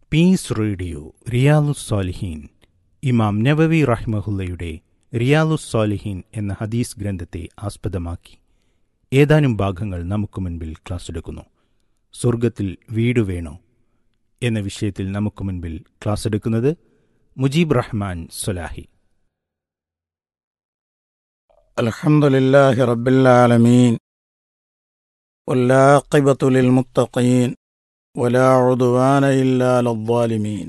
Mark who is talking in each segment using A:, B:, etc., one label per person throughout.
A: piece radio റിയാലുസ്സാലിഹീൻ ഇമാം നവവി റഹ്മഹുല്ലയുടെ റിയാലുസ്സാലിഹീൻ എന്ന ഹദീസ് ഗ്രന്ഥത്തെ ആസ്പദമാക്കി ഏതാനും ഭാഗങ്ങൾ നമുക്ക് മുൻപിൽ ക്ലാസ് എടുക്കുന്നു സ്വർഗത്തിൽ വീട് വേണോ എന്ന വിഷയത്തിൽ നമുക്ക് മുൻപിൽ ക്ലാസ് എടുക്കുന്നത് മുജീബ് റഹ്മാൻ സൊലാഹി
B: الحمد لله رب العالمين والعاقبة للمتقين ولا عدوان إلا على الظالمين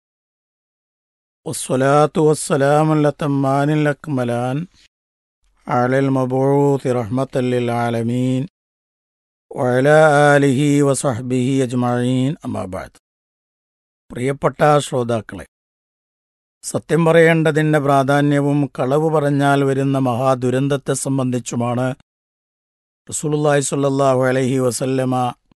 B: والصلاة والسلام الأتمان الأكملان على المبعوث رحمة للعالمين وعلى آله وصحبه أجمعين أما بعد പ്രിയപ്പെട്ട ശ്രോതാക്കളെ സത്യം പറയേണ്ടതിൻ്റെ പ്രാധാന്യവും കളവ് പറഞ്ഞാൽ വരുന്ന മഹാദുരന്തത്തെ സംബന്ധിച്ചുമാണ് റസൂലുള്ളാഹി സ്വല്ലല്ലാഹു അലൈഹി വസല്ലമ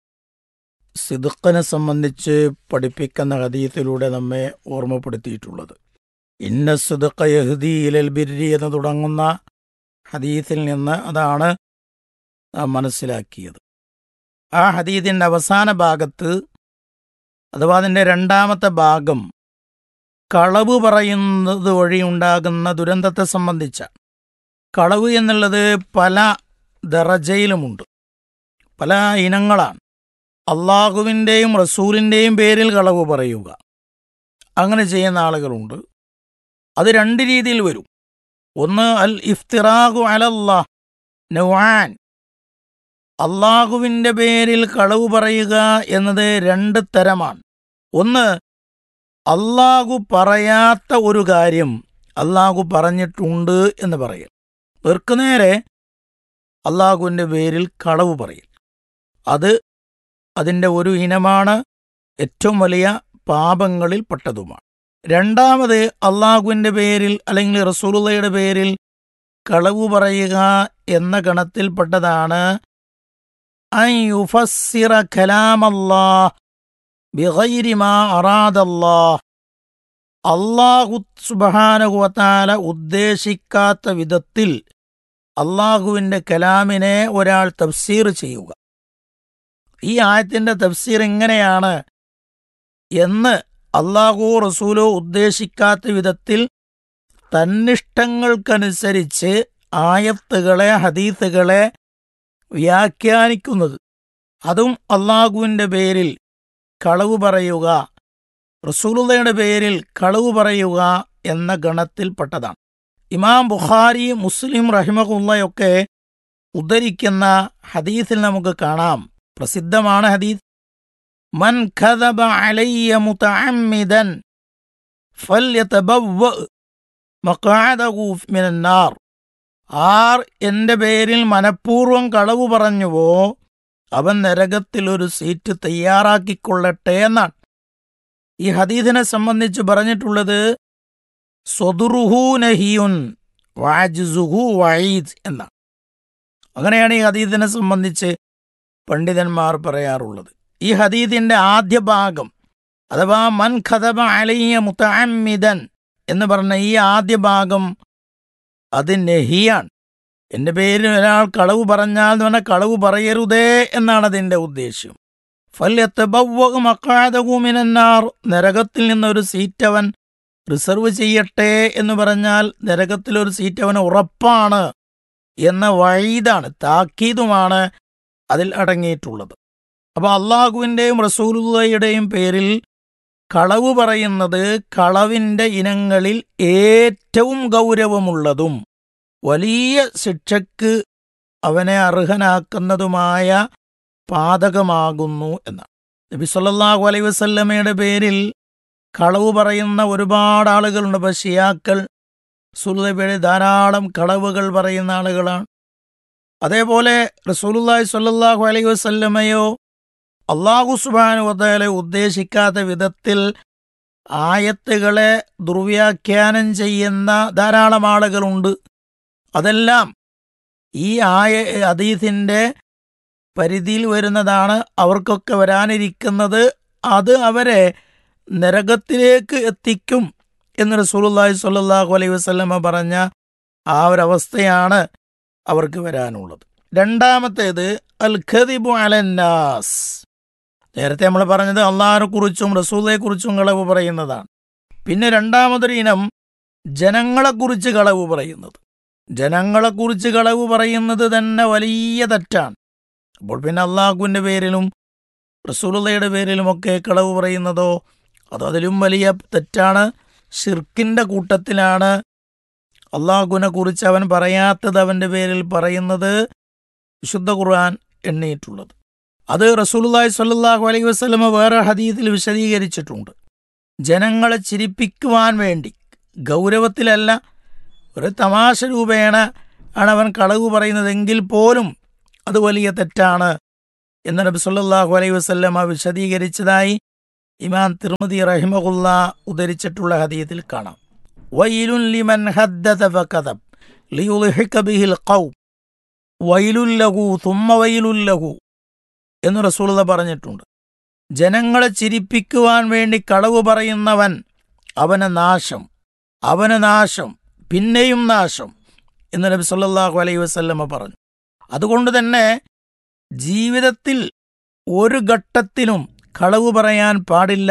B: സിദുഖനെ സംബന്ധിച്ച് പഠിപ്പിക്കുന്ന ഹദീത്തിലൂടെ നമ്മെ ഓർമ്മപ്പെടുത്തിയിട്ടുള്ളത് ഇന്ന സിദുഖ യഹ്ദി ഇലൽ ബിരി എന്ന് തുടങ്ങുന്ന ഹദീത്തിൽ നിന്ന് അതാണ് നാം മനസ്സിലാക്കിയത് ആ ഹദീദിൻ്റെ അവസാന ഭാഗത്ത് അഥവാ അതിൻ്റെ രണ്ടാമത്തെ ഭാഗം കളവ് പറയുന്നത് വഴി ഉണ്ടാകുന്ന ദുരന്തത്തെ സംബന്ധിച്ച കളവ് എന്നുള്ളത് പല ദറജയിലുമുണ്ട് പല ഇനങ്ങളാണ് അള്ളാഹുവിൻ്റെയും റസൂലിൻ്റെയും പേരിൽ കളവ് പറയുക അങ്ങനെ ചെയ്യുന്ന ആളുകളുണ്ട് അത് രണ്ട് രീതിയിൽ വരും ഒന്ന് അൽ ഇഫ്തിറാഖു അലല്ലാ നവാൻ അള്ളാഹുവിൻ്റെ പേരിൽ കളവ് പറയുക എന്നത് രണ്ട് തരമാണ് ഒന്ന് അള്ളാഹു പറയാത്ത ഒരു കാര്യം അള്ളാഹു പറഞ്ഞിട്ടുണ്ട് എന്ന് പറയും ഇവർക്ക് നേരെ അള്ളാഹുവിൻ്റെ പേരിൽ കളവ് പറയും അത് അതിൻ്റെ ഒരു ഇനമാണ് ഏറ്റവും വലിയ പാപങ്ങളിൽ പെട്ടതുമാണ് രണ്ടാമത് അള്ളാഹുവിൻ്റെ പേരിൽ അല്ലെങ്കിൽ റസൂലുള്ളയുടെ പേരിൽ കളവ് പറയുക എന്ന ഗണത്തിൽപ്പെട്ടതാണ് ഐ യുഫസ്സിറ കലാമല്ലാ ബിഗൈരിമാ അറാദല്ലാ അള്ളാഹു സുബഹാനുവത്താല ഉദ്ദേശിക്കാത്ത വിധത്തിൽ അള്ളാഹുവിൻ്റെ കലാമിനെ ഒരാൾ തഫ്സീർ ചെയ്യുക ഈ ആയത്തിൻ്റെ തഫ്സീർ എങ്ങനെയാണ് എന്ന് അള്ളാഹു റസൂലോ ഉദ്ദേശിക്കാത്ത വിധത്തിൽ തന്നിഷ്ടങ്ങൾക്കനുസരിച്ച് ആയത്തുകളെ ഹദീത്തുകളെ വ്യാഖ്യാനിക്കുന്നത് അതും അള്ളാഹുവിൻ്റെ പേരിൽ കളവ് പറയുക റസൂലുള്ളയുടെ പേരിൽ കളവ് പറയുക എന്ന ഗണത്തിൽപ്പെട്ടതാണ് ഇമാം ബുഖാരി മുസ്ലിം റഹിമഹുള്ളയൊക്കെ ഉദ്ധരിക്കുന്ന ഹദീസിൽ നമുക്ക് കാണാം പ്രസിദ്ധമാണ് ഹദീസ് മൻ ഖദബ അലയ്യ മുതഅമ്മിദൻ ഫല്യതബവ്വ മഖഅദഹു മിനൻ നാർ ആർ എൻ്റെ പേരിൽ മനഃപൂർവ്വം കളവ് പറഞ്ഞുവോ അവൻ നരകത്തിൽ ഒരു സീറ്റ് തയ്യാറാക്കിക്കൊള്ളട്ടെ എന്നാണ് ഈ ഹദീദിനെ സംബന്ധിച്ച് പറഞ്ഞിട്ടുള്ളത് സ്വദുറുഹു നഹിയുൻ വാജുഹു വഴീദ് എന്നാണ് അങ്ങനെയാണ് ഈ ഹദീദിനെ സംബന്ധിച്ച് പണ്ഡിതന്മാർ പറയാറുള്ളത് ഈ ഹദീദിന്റെ ആദ്യ ഭാഗം അഥവാ മൻ ഖദബ അലയ്യ മുത്തഅമ്മിദൻ എന്ന് പറഞ്ഞ ഈ ആദ്യ ഭാഗം അത് നെഹിയാണ് എൻ്റെ പേരിൽ ഒരാൾ കളവ് പറഞ്ഞാൽ എന്ന് പറഞ്ഞാൽ കളവ് പറയരുതേ എന്നാണ് അതിൻ്റെ ഉദ്ദേശ്യം ഫല്യത്തബവ്വമാദകൂമിനാർ നരകത്തിൽ നിന്നൊരു സീറ്റ് അവൻ റിസർവ് ചെയ്യട്ടെ എന്ന് പറഞ്ഞാൽ നരകത്തിലൊരു സീറ്റ് അവന് ഉറപ്പാണ് എന്ന വഴീതാണ് താക്കീതുമാണ് അതിൽ അടങ്ങിയിട്ടുള്ളത് അപ്പോൾ അള്ളാഹുവിൻ്റെയും റസൂലുള്ളയുടെയും പേരിൽ കളവ് പറയുന്നത് കളവിൻ്റെ ഇനങ്ങളിൽ ഏറ്റവും ഗൗരവമുള്ളതും വലിയ ശിക്ഷയ്ക്ക് അവനെ അർഹനാക്കുന്നതുമായ പാതകമാകുന്നു എന്നാണ് നബി സല്ലല്ലാഹു അലൈഹി വസല്ലമയുടെ പേരിൽ കളവ് പറയുന്ന ഒരുപാട് ആളുകളുണ്ട് ഇപ്പം ഷിയാക്കൾ സുൽദബയുടെ ധാരാളം കളവുകൾ പറയുന്ന ആളുകളാണ് അതേപോലെ റസൂലുള്ളാഹി സ്വല്ലല്ലാഹു അലൈഹി വസല്ലമയോ അള്ളാഹു സുബ്ഹാനഹു വതആല ഉദ്ദേശിക്കാത്ത വിധത്തിൽ ആയത്തുകളെ ദുർവ്യാഖ്യാനം ചെയ്യുന്ന ധാരാളം ആളുകളുണ്ട് അതെല്ലാം ഈ ആയ അതീതിൻ്റെ പരിധിയിൽ വരുന്നതാണ് അവർക്കൊക്കെ വരാനിരിക്കുന്നത് അത് അവരെ നരകത്തിലേക്ക് എത്തിക്കും എന്ന് റസൂലുള്ളാഹി സ്വല്ലല്ലാഹു അലൈഹി വസല്ലമ പറഞ്ഞ ആ ഒരവസ്ഥയാണ് അവർക്ക് വരാനുള്ളത് രണ്ടാമത്തേത് അൽ ഖദിബു അലന്നാസ് നേരത്തെ നമ്മൾ പറഞ്ഞത് അള്ളാഹിനെ കുറിച്ചും റസൂലിനെ കുറിച്ചും കളവ് പറയുന്നതാണ് പിന്നെ രണ്ടാമതൊരു ഇനം ജനങ്ങളെക്കുറിച്ച് കളവ് പറയുന്നത് ജനങ്ങളെക്കുറിച്ച് കളവ് പറയുന്നത് തന്നെ വലിയ തെറ്റാണ് അപ്പോൾ പിന്നെ അള്ളാഹുവിൻ്റെ പേരിലും റസൂലുള്ളയുടെ പേരിലുമൊക്കെ കളവ് പറയുന്നതോ അതോ അതിലും വലിയ തെറ്റാണ് ഷിർക്കിൻ്റെ കൂട്ടത്തിലാണ് അള്ളാഹുവിനെ കുറിച്ച് അവൻ പറയാത്തത് അവൻ്റെ പേരിൽ പറയുന്നത് വിശുദ്ധ ഖുർആൻ എണ്ണിയിട്ടുള്ളത് അത് റസൂലുള്ളാഹി സ്വല്ലല്ലാഹു അലൈഹി വസല്ലമ വേറെ ഹദീത്തിൽ വിശദീകരിച്ചിട്ടുണ്ട് ജനങ്ങളെ ചിരിപ്പിക്കുവാൻ വേണ്ടി ഗൗരവത്തിലല്ല ഒരു തമാശ രൂപേണ ആണ് അവൻ കളവ് പറയുന്നതെങ്കിൽ പോലും അത് വലിയ തെറ്റാണ് എന്ന് നബി സല്ലല്ലാഹു അലൈഹി വസല്ലമ വിശദീകരിച്ചതായി ഇമാം തിർമതി റഹിമഹുല്ല ഉദ്ധരിച്ചിട്ടുള്ള ഹദീത്തിൽ കാണാം വൈലുൻ ലിമൻ ഹദ്ദത ഫകദബ് ലിയുൽഹിക ബിഹിൽ ഖൗം വൈലുൻ ലഹു തുമ്മ വൈലുൻ ലഹു എന്ന് റസൂലുള്ള പറഞ്ഞിട്ടുണ്ട് ജനങ്ങളെ ചിരിപ്പിക്കുവാൻ വേണ്ടി കളവ് പറയുന്നവൻ അവന് നാശം അവന് നാശം പിന്നെയും നാശം എന്ന് നബി സല്ലല്ലാഹു അലൈഹി വസല്ലമ പറഞ്ഞു അതുകൊണ്ട് തന്നെ ജീവിതത്തിൽ ഒരു ഘട്ടത്തിലും കളവ് പറയാൻ പാടില്ല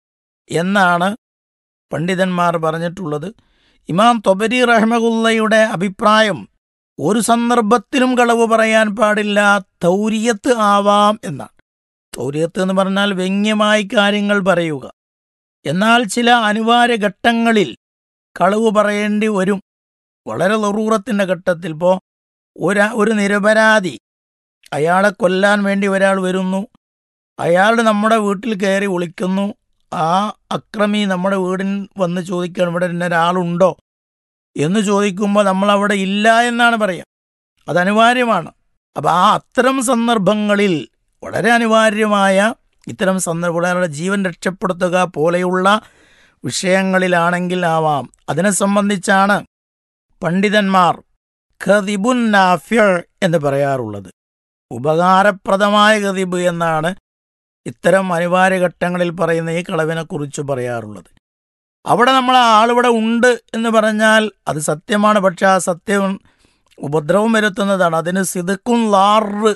B: എന്നാണ് പണ്ഡിതന്മാർ പറഞ്ഞിട്ടുള്ളത് ഇമാം തൊബരി റഹ്മഗുല്ലയുടെ അഭിപ്രായം ഒരു സന്ദർഭത്തിലും കളവ് പറയാൻ പാടില്ല തൗരിയത്ത് ആവാം എന്നാണ് തൗരിയത്ത് എന്ന് പറഞ്ഞാൽ വ്യംഗ്യമായി കാര്യങ്ങൾ പറയുക എന്നാൽ ചില അനിവാര്യ ഘട്ടങ്ങളിൽ കളവ് പറയേണ്ടി വരും വളരെ ലറൂറത്തിൻ്റെ ഘട്ടത്തിൽ ഇപ്പോൾ ഒരു ഒരു നിരപരാധി അയാളെ കൊല്ലാൻ വേണ്ടി ഒരാൾ വരുന്നു അയാൾ നമ്മുടെ വീട്ടിൽ കയറി വിളിക്കുന്നു ആ അക്രമി നമ്മുടെ വീടിൽ വന്ന് ചോദിക്കുകയാണ് ഇവിടെ ഇന്ന ഒരാളുണ്ടോ എന്ന് ചോദിക്കുമ്പോൾ നമ്മൾ അവിടെ ഇല്ല എന്നാണ് പറയുക അത് അനിവാര്യമാണ് അപ്പം ആ അത്തരം സന്ദർഭങ്ങളിൽ വളരെ അനിവാര്യമായ ഇത്തരം സന്ദർഭം ഒരാളുടെ ജീവൻ രക്ഷപ്പെടുത്തുക പോലെയുള്ള വിഷയങ്ങളിലാണെങ്കിൽ ആവാം അതിനെ സംബന്ധിച്ചാണ് പണ്ഡിതന്മാർ ഖദിബുൻ നാഫ്യ എന്ന് പറയാറുള്ളത് ഉപകാരപ്രദമായ ഖദിബ് എന്നാണ് ഇത്തരം അനിവാര്യ ഘട്ടങ്ങളിൽ പറയുന്ന ഈ കളവിനെക്കുറിച്ച് പറയാറുള്ളത് അവിടെ നമ്മൾ ആ ആളിവിടെ ഉണ്ട് എന്ന് പറഞ്ഞാൽ അത് സത്യമാണ് പക്ഷെ ആ സത്യം ഉപദ്രവം വരുത്തുന്നതാണ് അതിന് സിതുക്കും ലാറ്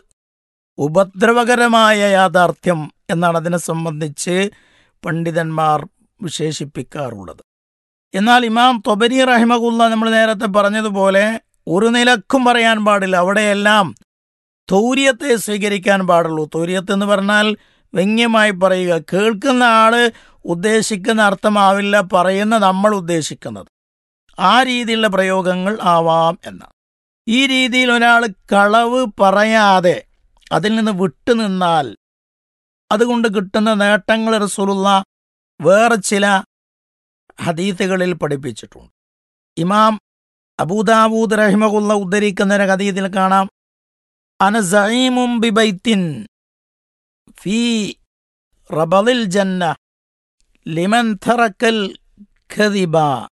B: ഉപദ്രവകരമായ യാഥാർത്ഥ്യം എന്നാണ് അതിനെ സംബന്ധിച്ച് പണ്ഡിതന്മാർ വിശേഷിപ്പിക്കാറുള്ളത് എന്നാൽ ഇമാം തൊബരി റഹിമകുല്ല നമ്മൾ നേരത്തെ പറഞ്ഞതുപോലെ ഒരു നിലക്കും പറയാൻ പാടില്ല അവിടെയെല്ലാം തൗര്യത്തെ സ്വീകരിക്കാൻ പാടുള്ളൂ തൗര്യത്ത് എന്ന് പറഞ്ഞാൽ വ്യംഗ്യമായി പറയുക കേൾക്കുന്ന ആള് ഉദ്ദേശിക്കുന്ന അർത്ഥമാവില്ല പറയുന്ന നമ്മൾ ഉദ്ദേശിക്കുന്നത് ആ രീതിയിലുള്ള പ്രയോഗങ്ങൾ ആവാം എന്നാണ് ഈ രീതിയിൽ ഒരാൾ കളവ് പറയാതെ അതിൽ നിന്ന് വിട്ടുനിന്നാൽ അതുകൊണ്ട് കിട്ടുന്ന നേട്ടങ്ങൾ റസൂലുള്ള വേറെ ചില ഹദീത്തുകളിൽ പഠിപ്പിച്ചിട്ടുണ്ട് ഇമാം അബൂദാബൂദ് റഹിമകുള്ള ഉദ്ധരിക്കുന്ന ഒരു ഹദീത്തിൽ കാണാം അനസീമും ബിബൈത്തിൻ ഫീ റബലിൽ ജന്ന ലിമൻ തറക്കൽ ഖദിബ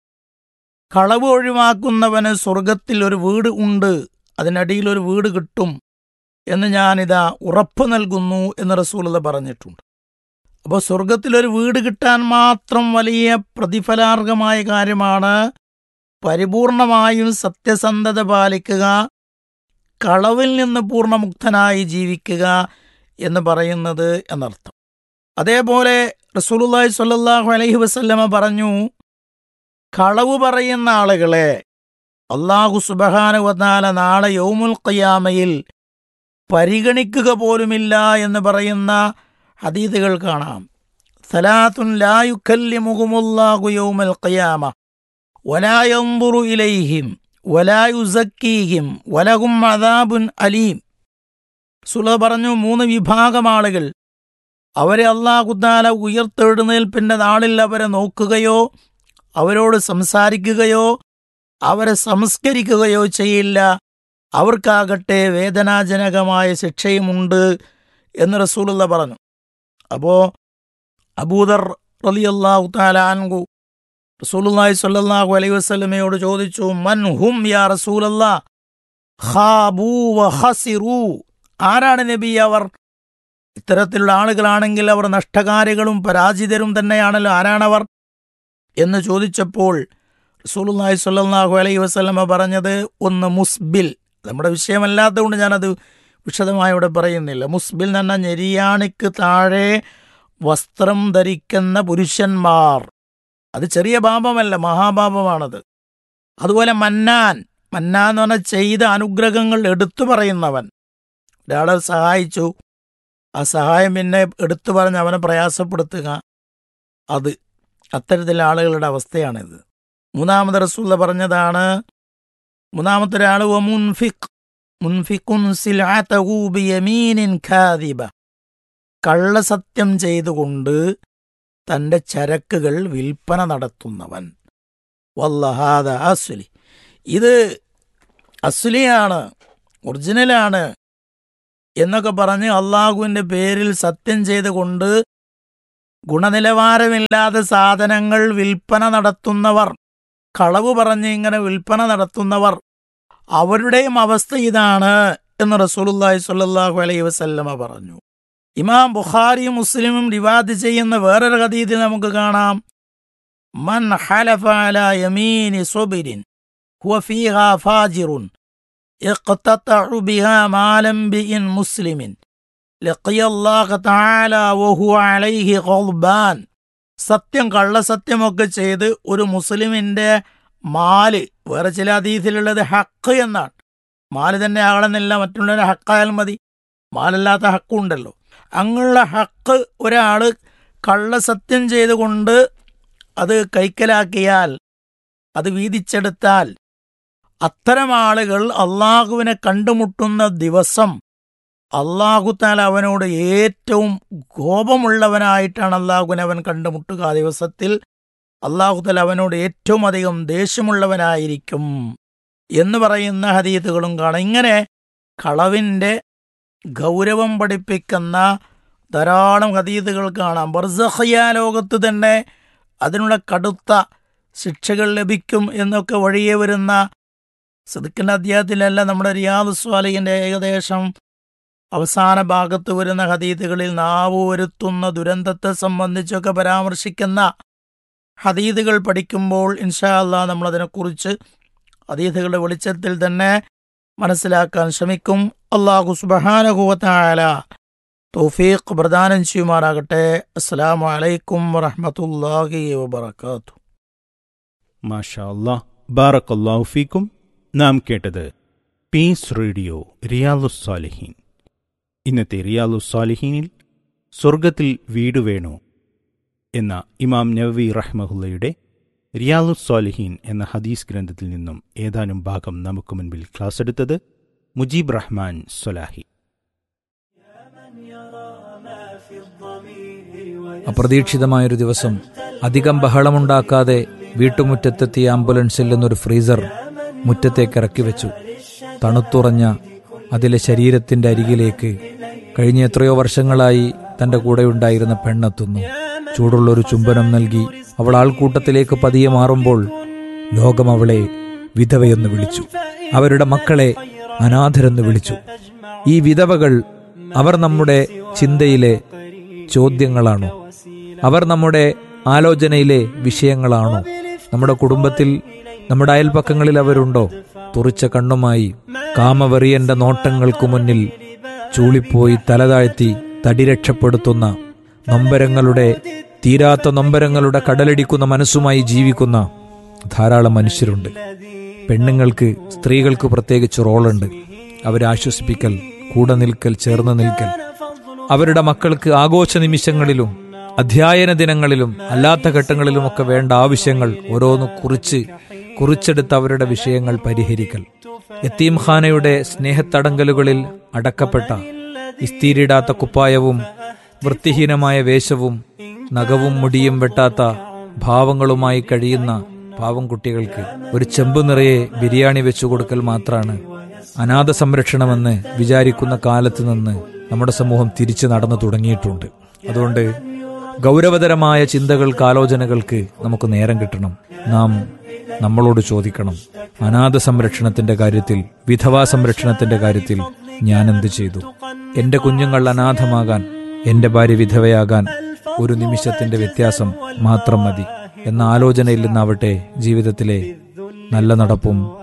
B: കളവ് ഒഴിവാക്കുന്നവന് സ്വർഗത്തിൽ ഒരു വീട് ഉണ്ട് അതിനടിയിൽ ഒരു വീട് കിട്ടും എന്ന് ഞാനിതാ ഉറപ്പ് നൽകുന്നു എന്ന് റസൂലത പറഞ്ഞിട്ടുണ്ട് അപ്പോൾ സ്വർഗത്തിലൊരു വീട് കിട്ടാൻ മാത്രം വലിയ പ്രതിഫലാർഹമായ കാര്യമാണ് പരിപൂർണമായും സത്യസന്ധത പാലിക്കുക കളവിൽ നിന്ന് പൂർണ്ണമുക്തനായി ജീവിക്കുക എന്ന് പറയുന്നത് എന്നർത്ഥം അതേപോലെ റസൂലുള്ളാഹി സ്വല്ലല്ലാഹു അലൈഹി വസല്ലമ പറഞ്ഞു കളവ് പറയുന്ന ആളുകളെ അള്ളാഹു സുബഹാനുവതാല നാളെ യൗമുൽ ഖിയാമയിൽ പരിഗണിക്കുക പോലുമില്ല എന്ന് പറയുന്ന ഹദീദുകൾ കാണാം സലാത്തുൻ ലാ യുക്കല്ലിമുഹുമുല്ലാഹു യൗമൽ ഖിയാമ വലാ യൻദുറു ഇലൈഹിം വലാ യുസക്കീഹിം വലഹും അദാബുൻ അലീം സുല പറഞ്ഞു മൂന്ന് വിഭാഗം ആളുകൾ അവരെ അള്ളാഹുദ്ദാല ഉയർത്തെഴുന്നേൽപ്പിന്റെ നാളിൽ അവരെ നോക്കുകയോ അവരോട് സംസാരിക്കുകയോ അവരെ സംസ്കരിക്കുകയോ ചെയ്യില്ല അവർക്കാകട്ടെ വേദനാജനകമായ ശിക്ഷയുമുണ്ട് എന്ന് റസൂലുള്ള പറഞ്ഞു അപ്പോ അബൂദർ റളിയല്ലാഹു തആല അൻഹു റസൂലുള്ളാഹി സ്വല്ലല്ലാഹു അലൈഹി വസല്ലമയോട് ചോദിച്ചു മൻ ഹും യാ റസൂലല്ലാ ഖാബൂ വഖസിറൂ ആരാണ് നബി അവർ ഇത്തരത്തിലുള്ള ആളുകളാണെങ്കിൽ അവർ നഷ്ടകാരികളും പരാജിതരും തന്നെയാണല്ലോ ആരാണവർ എന്ന് ചോദിച്ചപ്പോൾ റസൂലുള്ളാഹി സ്വല്ലല്ലാഹു അലൈഹി വസല്ലമ പറഞ്ഞത് ഒന്ന് മുസ്ബിൽ നമ്മുടെ വിഷയമല്ലാത്തതുകൊണ്ട് ഞാനത് വിശദമായി ഇവിടെ പറയുന്നില്ല മുസ്ബിൽ എന്ന ഞെരിയാണിക്ക് താഴെ വസ്ത്രം ധരിക്കുന്ന പുരുഷന്മാർ അത് ചെറിയ പാപമല്ല മഹാപാപമാണത് അതുപോലെ മന്നാൻ മന്നാൻ എന്ന് പറഞ്ഞാൽ ചെയ്ത അനുഗ്രഹങ്ങൾ എടുത്തു പറയുന്നവൻ ഒരാളെ സഹായിച്ചു ആ സഹായം പിന്നെ എടുത്തു പറഞ്ഞ് അവനെ പ്രയാസപ്പെടുത്തുക അത് അത്തരത്തിലുള്ള ആളുകളുടെ അവസ്ഥയാണിത് മൂന്നാമത് റസൂല്ല പറഞ്ഞതാണ് മൂന്നാമത്തെ ഒരാൾ മുൻഫിഖ് മുൻഫിഖുൻ സിൽഅതഹു ബിയമീനിൻ ഖാദിബ കള്ളസത്യം ചെയ്തുകൊണ്ട് തന്റെ ചരക്കുകൾ വിൽപ്പന നടത്തുന്നവൻ വല്ലഹാദ അസ്ലി ഇത് അസ്ലിയാണ് ഒറിജിനലാണ് എന്നൊക്കെ പറഞ്ഞ് അള്ളാഹുവിൻ്റെ പേരിൽ സത്യം ചെയ്തുകൊണ്ട് ഗുണനിലവാരമില്ലാത്ത സാധനങ്ങൾ വിൽപ്പന നടത്തുന്നവർ കളവ് പറഞ്ഞ് ഇങ്ങനെ വിൽപ്പന നടത്തുന്നവർ അവരുടെയും അവസ്ഥ ഇതാണ് എന്ന് റസൂലുല്ലാഹി സ്വല്ലല്ലാഹു അലൈഹി വസല്ലമ പറഞ്ഞു ഇമാം ബുഖാരി മുസ്ലിമും റിവാദ് ചെയ്യുന്ന വേറൊരു ഹദീദിൽ നമുക്ക് കാണാം മൻ ഹലഫ അലാ യമീനി സുബിരിൻ ഹുവ ഫീഹാ ഫാജിറുൻ يقتطع بها مال امرئ مسلم لقي الله تعالى وهو عليه غضبان സത്യം കള്ളസത്യമൊക്കെ ചെയ്ത് ഒരു മുസ്ലിമിന്റെ മാല് വേറെ ചില അതീതിയിലുള്ളത് ഹക്ക് എന്നാണ് മാല് തന്നെ ആകണമെന്നില്ല മറ്റുള്ളവരെ ഹക്കായാൽ മതി മാലല്ലാത്ത ഹക്കുണ്ടല്ലോ അങ്ങുള്ള ഹക്ക് ഒരാൾ കള്ളസത്യം ചെയ്തുകൊണ്ട് അത് കൈക്കലാക്കിയാൽ അത് വീതിച്ചെടുത്താൽ അത്തരം ആളുകൾ അള്ളാഹുവിനെ കണ്ടുമുട്ടുന്ന ദിവസം അള്ളാഹുത്താൽ അവനോട് ഏറ്റവും കോപമുള്ളവനായിട്ടാണ് അള്ളാഹുവിനെ അവൻ കണ്ടുമുട്ടുക ആ ദിവസത്തിൽ അള്ളാഹുത്താൽ അവനോട് ഏറ്റവും അധികം ദേഷ്യമുള്ളവനായിരിക്കും എന്ന് പറയുന്ന ഹദീത്തുകളും കാണാം ഇങ്ങനെ കളവിൻ്റെ ഗൗരവം പഠിപ്പിക്കുന്ന ധാരാളം ഹദീതുകൾ കാണാം ബർസഖിയ ലോകത്ത് തന്നെ അതിനുള്ള കടുത്ത ശിക്ഷകൾ ലഭിക്കും എന്നൊക്കെ വഴിയെ വരുന്ന സിദ്ക്കിൻ്റെ അധ്യായത്തിലല്ല നമ്മുടെ റിയാദ് സ്വാലിഹിൻ്റെ ഏകദേശം അവസാന ഭാഗത്ത് വരുന്ന ഹദീദുകളിൽ നാവ് വരുത്തുന്ന ദുരന്തത്തെ സംബന്ധിച്ചൊക്കെ പരാമർശിക്കുന്ന ഹദീദുകൾ പഠിക്കുമ്പോൾ ഇൻഷാ അല്ലാ നമ്മളതിനെക്കുറിച്ച് ഹദീദുകളുടെ വെളിച്ചത്തിൽ തന്നെ മനസ്സിലാക്കാൻ ശ്രമിക്കും അള്ളാഹു സുബഹാനഹുവത്തായ തൗഫീഖ് പ്രദാനം ചെയ്യുമാറാകട്ടെ അസ്സലാമു അലൈക്കും വറഹ്മത്തുള്ളാഹി വബറകാതുഹു
A: മാഷാ അല്ലാഹ് ബാറക്കല്ലാഹു ഫീക്കും നാം കേട്ടത് പീസ് റേഡിയോ റിയാലുസ്സാലിഹീൻ ഇന്നത്തെ റിയാലുസ്സാലിഹീനിൽ സ്വർഗത്തിൽ വീട് വേണോ എന്ന ഇമാം നവവി റഹ്മഹുല്ലയുടെ റിയാലുസ്സാലിഹീൻ എന്ന ഹദീസ് ഗ്രന്ഥത്തിൽ നിന്നും ഏതാനും ഭാഗം നമുക്ക് മുൻപിൽ ക്ലാസ് എടുത്തത് മുജീബ് റഹ്മാൻ സൊലാഹി
C: അപ്രതീക്ഷിതമായൊരു ദിവസം അധികം ബഹളമുണ്ടാക്കാതെ വീട്ടുമുറ്റത്തെത്തിയ ആംബുലൻസിൽ നിന്നൊരു ഫ്രീസർ മുറ്റത്തേക്ക് ഇറക്കി വെച്ചു തണുത്തുറഞ്ഞ അതിലെ ശരീരത്തിന്റെ അരികിലേക്ക് കഴിഞ്ഞ എത്രയോ വർഷങ്ങളായി തന്റെ കൂടെയുണ്ടായിരുന്ന പെണ്ണെത്തുന്നു ചൂടുള്ളൊരു ചുംബനം നൽകി അവൾ ആൾക്കൂട്ടത്തിലേക്ക് പതിയെ മാറുമ്പോൾ ലോകം അവളെ വിധവയെന്ന് വിളിച്ചു അവരുടെ മക്കളെ അനാഥരെന്ന് വിളിച്ചു ഈ വിധവകൾ അവർ നമ്മുടെ ചിന്തയിലെ ചോദ്യങ്ങളാണോ അവർ നമ്മുടെ ആലോചനയിലെ വിഷയങ്ങളാണോ നമ്മുടെ കുടുംബത്തിൽ നമ്മുടെ അയൽപ്പക്കങ്ങളിൽ അവരുണ്ടോ തുറിച്ച കണ്ണുമായി കാമവെറിയന്റെ നോട്ടങ്ങൾക്കു മുന്നിൽ ചൂളിപ്പോയി തലതാഴ്ത്തി തടി രക്ഷപ്പെടുത്തുന്ന നൊമ്പരങ്ങളുടെ തീരാത്ത നൊമ്പരങ്ങളുടെ കടലടിക്കുന്ന മനസ്സുമായി ജീവിക്കുന്ന ധാരാളം മനുഷ്യരുണ്ട് പെണ്ണുങ്ങൾക്ക് സ്ത്രീകൾക്ക് പ്രത്യേകിച്ച് റോളുണ്ട് അവരെ ആശ്വസിപ്പിക്കൽ കൂടെ നിൽക്കൽ ചേർന്ന് നിൽക്കൽ അവരുടെ മക്കൾക്ക് ആഘോഷ നിമിഷങ്ങളിലും അധ്യയന ദിനങ്ങളിലും അല്ലാത്ത ഘട്ടങ്ങളിലുമൊക്കെ വേണ്ട ആവശ്യങ്ങൾ ഓരോന്ന് കുറിച്ച് കുറിച്ചെടുത്ത് അവരുടെ വിഷയങ്ങൾ പരിഹരിക്കൽ യത്തീംഖാനയുടെ സ്നേഹത്തടങ്കലുകളിൽ അടക്കപ്പെട്ട ഇസ്തീരിടാത്ത കുപ്പായവും വൃത്തിഹീനമായ വേഷവും നഖവും മുടിയും വെട്ടാത്ത ഭാവങ്ങളുമായി കഴിയുന്ന പാവം കുട്ടികൾക്ക് ഒരു ചെമ്പ് നിറയെ ബിരിയാണി വെച്ചു കൊടുക്കൽ മാത്രമാണ് അനാഥ സംരക്ഷണമെന്ന് വിചാരിക്കുന്ന കാലത്ത് നിന്ന് നമ്മുടെ സമൂഹം തിരിച്ചു നടന്നു തുടങ്ങിയിട്ടുണ്ട് അതുകൊണ്ട് ഗൗരവതരമായ ചിന്തകൾക്ക് ആലോചനകൾക്ക് നമുക്ക് നേരം കിട്ടണം നാം നമ്മളോട് ചോദിക്കണം അനാഥ സംരക്ഷണത്തിന്റെ കാര്യത്തിൽ വിധവാ സംരക്ഷണത്തിന്റെ കാര്യത്തിൽ ഞാൻ എന്ത് ചെയ്തു എന്റെ കുഞ്ഞുങ്ങൾ അനാഥമാകാൻ എന്റെ ഭാര്യ വിധവയാകാൻ ഒരു നിമിഷത്തിന്റെ വ്യത്യാസം മാത്രം മതി എന്ന ആലോചനയിൽ നിന്നാവട്ടെ ജീവിതത്തിലെ നല്ല നടപ്പും